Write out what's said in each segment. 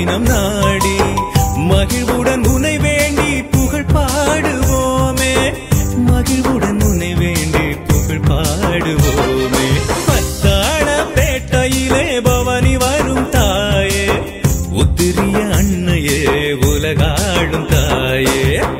தினம் நாடி மகிழ்வுடன் உனை வேண்டி புகழ் பாடுவோமே மகிழ்வுடன் உனை வேண்டி புகழ் பாடுவோமே பத்தாள பேட்டையிலே பவனி வரும் தாயே உத்திரிய அன்னையே உலகாளும் தாயே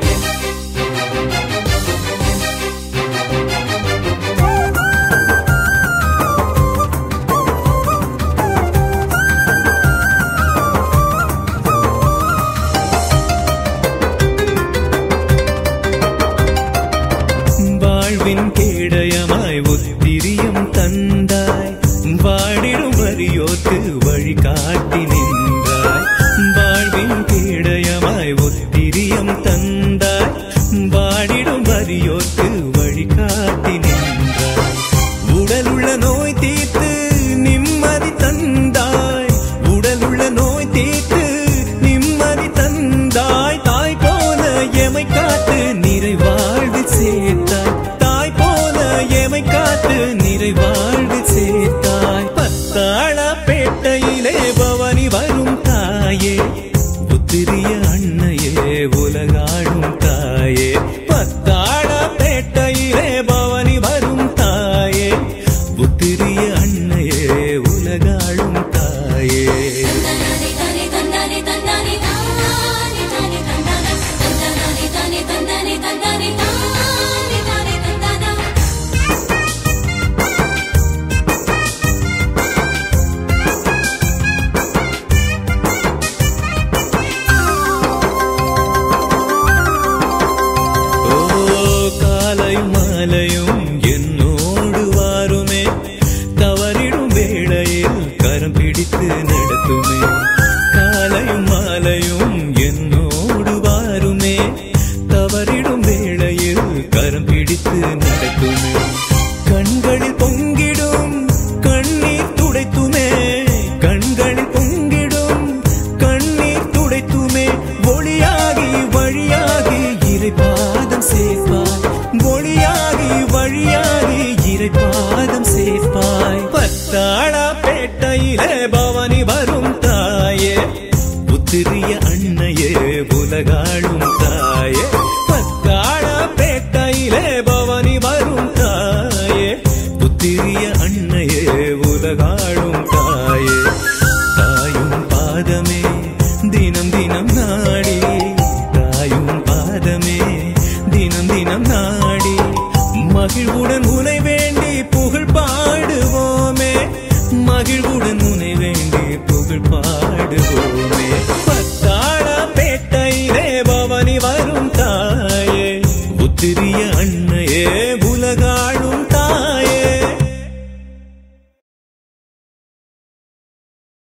வாழ்வின் கேடயமாய் உத்திரியம் தந்தாய் வாடிடும் வரியோத்து வழிகாட்டி நின்றாய் வாழ்வின் கேடயமாய் உத்திரியம் தந்தாய் வாடிடும் வரியோத்து வழிகாட்டி நின்றாய் உடல் உள்ள நோய் தீர்த்து நிம்மதி தந்தாய் உடல் உள்ள நோய் தீர்த்து நிம்மதி தந்தாய் தாய் போல எமை காத்து நிறைவாழ்வு சேர்த்தாய் தாய் போல எமை காத்து நிறைவாழ்வு சேர்த்தாய் பத்தாள பேட்டையிலே பவனி வரும் தாயே புத்திரிய அன்னையே உலகாடும் தாயே பத்தாள பேட்டையிலே பவனி வரும் தாயே புத்திரிய அன்னையே உலகாடும் தாயே தன்னானே தன்னானே தன்னானே தானே தானே தன்னானா தன்னானே தானே தன்னானே தன்னானே தானே தானே தன்னானா ஓ காலையும் மாலையும் என்னோடு வாருமே தவறிடும் வேளையில் கரம் பிடித்து நடத்துமே காலையும் மாலையும் என்னோடு வாருமே தவறிடும் வேளையில் கரம் பிடித்து நடத்துமே கண்களில் பொங்கிடும் கண்ணீர் துடைத்துமே கண்களில் பொங்கிடும் கண்ணீர் துடைத்துமே ஒளியாகி வழியாகி இறை பாதம் சேர்ப்பாய் ஒளியாகி வழியாகி இறை பாதம் சேர்ப்பாய் பத்தாளா பேட்டையிலே பவனி வரும் தாயே புத்திரிய